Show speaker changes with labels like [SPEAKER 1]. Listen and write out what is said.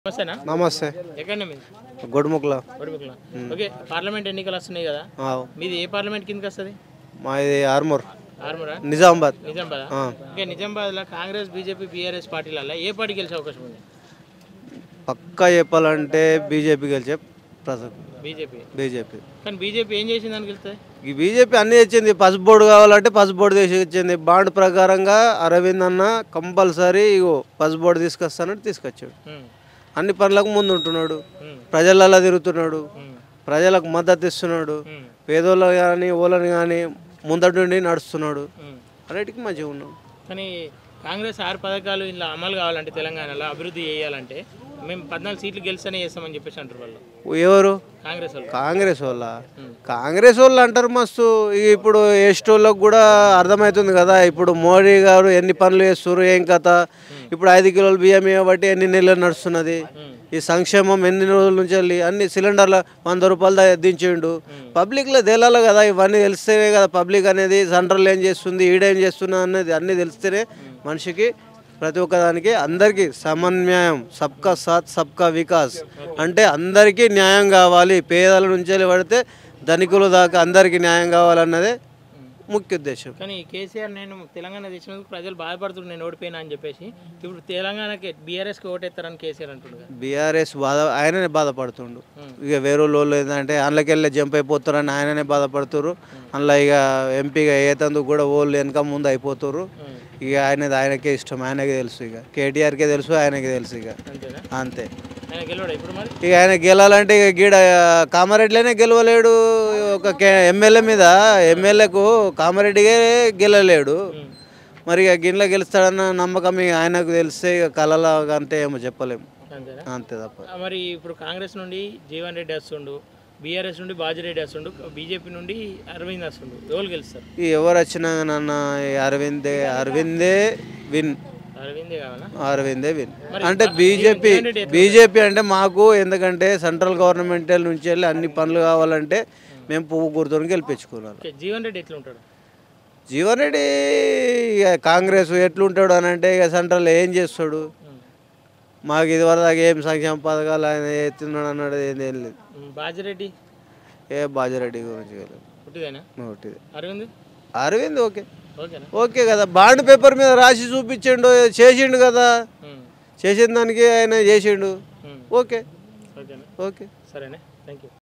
[SPEAKER 1] నమస్తేనా
[SPEAKER 2] నమస్తే
[SPEAKER 1] ఎక్కడ మీది
[SPEAKER 2] గొడుముకుల
[SPEAKER 1] ఒడిపుకుల ఓకే పార్లమెంట్ ఎన్నికలు వస్తున్నాయి కదా
[SPEAKER 2] ఆవ్.
[SPEAKER 1] మీది ఏ పార్లమెంట్ కిందకి వస్తుంది
[SPEAKER 2] మాది ఆర్మూర్
[SPEAKER 1] ఆర్మూరా
[SPEAKER 2] నిజామాబాద్
[SPEAKER 1] నిజామాబాద్
[SPEAKER 2] ఆ.
[SPEAKER 1] ఓకే నిజామాబాద్లో కాంగ్రెస్ బీజేపీ బీఆర్ఎస్ పార్టీలలో ఏ పార్టీ గెలిచే అవకాశం ఉంది
[SPEAKER 2] పక్కా చెప్పాలంటే బీజేపీ గెలిచే ప్రసక్తి
[SPEAKER 1] బీజేపీ
[SPEAKER 2] బీజేపీ
[SPEAKER 1] కానీ బీజేపీ ఏం చేసింది అని గెలుస్తుంది
[SPEAKER 2] ఈ బీజేపీ అన్ని తెచ్చింది పసుపు బోర్డు కావాలంటే పసుపు బోర్డు తీసి ఇచ్చింది బాండ్ ప్రకారంగా అరవింద్ అన్న కంపల్సరీ ఇగో పసుపు బోర్డు తీసుకొస్తానంటే తీసుకొచ్చాడు అన్ని పనులకు ముందు ఉంటున్నాడు ప్రజలలో తిరుగుతున్నాడు ప్రజలకు మద్దతు ఇస్తున్నాడు పేదోళ్ళు కానీ ఓళ్ళని కానీ ముందటి నుండి నడుస్తున్నాడు అన్నిటికీ మంచిగా ఉన్నాడు
[SPEAKER 1] కానీ కాంగ్రెస్ ఆరు పథకాలు ఇలా అమలు కావాలంటే తెలంగాణలో అభివృద్ధి చేయాలంటే మేము పద్నాలుగు సీట్లు గెలిస్తేనే చేస్తామని చెప్పేసి అంటారు వాళ్ళు
[SPEAKER 2] ఎవరు
[SPEAKER 1] కాంగ్రెస్ వాళ్ళు
[SPEAKER 2] కాంగ్రెస్ వాళ్ళ కాంగ్రెస్ వాళ్ళు అంటారు మస్తు ఇక ఇప్పుడు ఎస్టోళ్ళకి కూడా అర్థమవుతుంది కదా ఇప్పుడు మోడీ గారు ఎన్ని పనులు చేస్తారు ఏం కథ ఇప్పుడు ఐదు కిలోల బియ్యం ఇవ్వబట్టి ఎన్ని నెలలు నడుస్తున్నది ఈ సంక్షేమం ఎన్ని రోజుల నుంచి వెళ్ళి అన్ని సిలిండర్ల వంద రూపాయలు దా- దించిండు పబ్లిక్లో తేలాలి కదా ఇవన్నీ తెలిస్తేనే కదా పబ్లిక్ అనేది సెంట్రల్ ఏం చేస్తుంది ఈడేం చేస్తున్నా అనేది అన్నీ తెలిస్తేనే మనిషికి ప్రతి ఒక్కదానికి అందరికీ సమన్వయం సబ్కా సాత్ సబ్కా వికాస్ అంటే అందరికీ న్యాయం కావాలి పేదల నుంచి పడితే ధనికుల దాకా అందరికీ న్యాయం కావాలన్నదే ముఖ్య ఉద్దేశం
[SPEAKER 1] కానీ కేసీఆర్ నేను తెలంగాణ తెచ్చినందుకు ప్రజలు బాధపడుతున్నారు నేను ఓడిపోయినా అని చెప్పేసి ఇప్పుడు తెలంగాణకి బీఆర్ఎస్కి ఓటేస్తారని కేసీఆర్ అంటున్నారు
[SPEAKER 2] బీఆర్ఎస్ బాధ ఆయననే బాధపడుతుండు ఇక వేరే వాళ్ళు ఏంటంటే అందులోకెళ్ళి జంప్ అయిపోతారని ఆయననే బాధపడుతురు అందులో ఇక ఎంపీగా ఏతందుకు కూడా ఓళ్ళు వెనక ముందు అయిపోతురు ఇక ఆయనది ఆయనకే ఇష్టం ఆయనకే తెలుసు ఇక కేటీఆర్కే తెలుసు ఆయనకే తెలుసు ఇక
[SPEAKER 1] అంతేనా
[SPEAKER 2] అంతే
[SPEAKER 1] ఆయన గెలవడా ఇప్పుడు మరి
[SPEAKER 2] ఇక ఆయన గెలాలంటే ఇక గీడ కామారెడ్డిలోనే గెలవలేడు ఒక ఎమ్మెల్యే మీద ఎమ్మెల్యేకు కామారెడ్డిగే గెలలేడు మరి ఇక గిన్నెలో గెలుస్తాడన్న నమ్మకం ఇక ఆయనకు తెలిస్తే ఇక కళల అంటే ఏమో చెప్పలేము
[SPEAKER 1] అంతేనా
[SPEAKER 2] అంతే తప్ప
[SPEAKER 1] ఆ, మరి ఇప్పుడు కాంగ్రెస్ నుండి జీవన్ రెడ్డి వస్తుండు బీఆర్ఎస్ నుండి బాజిరెడ్డి వస్తుండు బీజేపీ నుండి అరవింద్ వస్తుండు ఎవరు గెలుస్తారు
[SPEAKER 2] ఈ ఎవరు వచ్చినా నన్న అరవిందే అరవిందే విన్
[SPEAKER 1] అరవిందే కావాలా
[SPEAKER 2] అరవిందే విన్ అంటే బీజేపీ బీజేపీ అంటే మాకు ఎందుకంటే సెంట్రల్ గవర్నమెంట్ నుంచి వెళ్ళి అన్ని పనులు కావాలంటే మేము పువ్వు గుర్తుని గెలిపించుకున్నాను
[SPEAKER 1] ఓకే జీవన్ రెడ్డి ఎట్లా ఉంటాడు
[SPEAKER 2] జీవన్ రెడ్డి ఇక కాంగ్రెస్ ఎట్లుంటాడు అని అంటే ఇక సెంట్రల్ ఏం చేస్తాడు మాకు ఇదివరకు దాకా ఏం సంక్షేమ పథకాలు ఆయన ఎత్తున్నాడు అన్నాడు ఏం ఏం లేదు
[SPEAKER 1] ఉమ్, బాజిరెడ్డి
[SPEAKER 2] ఏ బాజిరెడ్డి గురించి తెలియదు.
[SPEAKER 1] పుట్టిదేనా
[SPEAKER 2] ఒకటిది
[SPEAKER 1] అరవింద్
[SPEAKER 2] అరవింద్ ఓకే
[SPEAKER 1] ఓకేనా
[SPEAKER 2] ఓకే కదా బాండ్ పేపర్ మీద రాసి చూపించిండు చేసిండు కదా
[SPEAKER 1] ఉమ్,
[SPEAKER 2] చేసిన దానికి ఆయన చేసిండు
[SPEAKER 1] ఉమ్,
[SPEAKER 2] ఓకే
[SPEAKER 1] ఓకేనా
[SPEAKER 2] ఓకే
[SPEAKER 1] సరేనే థ్యాంక్ యూ